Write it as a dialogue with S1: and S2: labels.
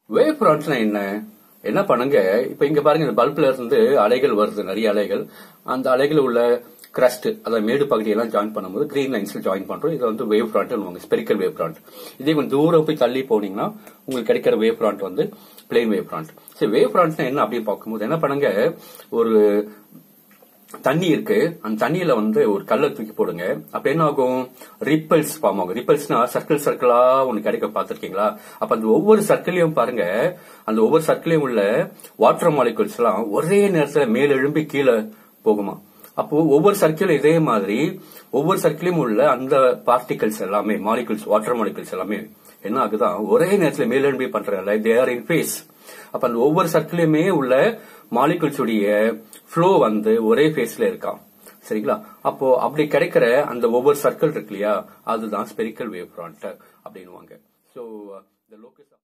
S1: wave ஃப்ரண்ட்ஸ்னா என்ன என்ன பண்ணுங்க இப்ப இங்க பாருங்க இந்த பல்ப்ல இருந்து அலைகள் வருது நிறைய அலைகள் அந்த அலைகள் உள்ள கிரஸ்ட் அதாவது மேடு பகுதியெல்லாம் ஜாயின் பண்ணும்போது கிரீன் லைன்ஸ்ல ஜாயின் பண்றோம் இது வந்து wave front spherical wave front இதே கொஞ்சம் தூரம் போய் தள்ளி போனீங்கன்னா உங்களுக்கு கிடைக்கிற வேவ் ஃப்ரண்ட் வந்து பிளெயின் வேவ் ஃப்ரண்ட் சரி வேவ் ஃப்ரண்ட்ஸ்னா என்ன அப்படின்னு பார்க்கும்போது என்ன பண்ணுங்க ஒரு தண்ணி இருக்கு அந்த தண்ணியில வந்து ஒரு கல்லை தூக்கி போடுங்க அப்ப என்ன ஆகும் ரிப்பல்ஸ் ஃபார்ம் ஆகும் ரிப்பல்ஸ்னா சர்க்கிள் சர்க்கிளா ஒண்ணு கிடைக்க பார்த்திருக்கீங்களா அப்ப அந்த ஒவ்வொரு சர்க்கிளையும் பாருங்க அந்த ஒவ்வொரு சர்க்கிளையும் உள்ள வாட்டர் மாலிகுல்ஸ் எல்லாம் ஒரே நேரத்துல மேல் எழும்பி கீழே போகுமா அப்போ ஒவ்வொரு சர்க்கிளும் இதே மாதிரி ஒவ்வொரு சர்க்கிளையும் உள்ள அந்த பார்ட்டிகல்ஸ் எல்லாமே மாலிகுல்ஸ் வாட்டர் மாலிகுல்ஸ் எல்லாமே என்ன ஆகுதான் ஒரே நேரத்துல மேலெழும்பி பண்றாங்க தே ஆர் இன் ஃபேஸ் அப்ப அந்த ஒவ்வொரு சர்க்கிளையுமே உள்ள மாலிகுல்ஸ் உடைய ஃப்ளோ வந்து ஒரே ஃபேஸ்ல இருக்கான் சரிங்களா அப்போ அப்படி கிடைக்கிற அந்த ஒவ்வொரு சர்க்கிள் இருக்கு இல்லையா அதுதான் ஸ்பெரிக்கல் வேவ் ஃப்ரண்ட் அப்படின்னுவாங்க ஸோ த லோக்கஸ்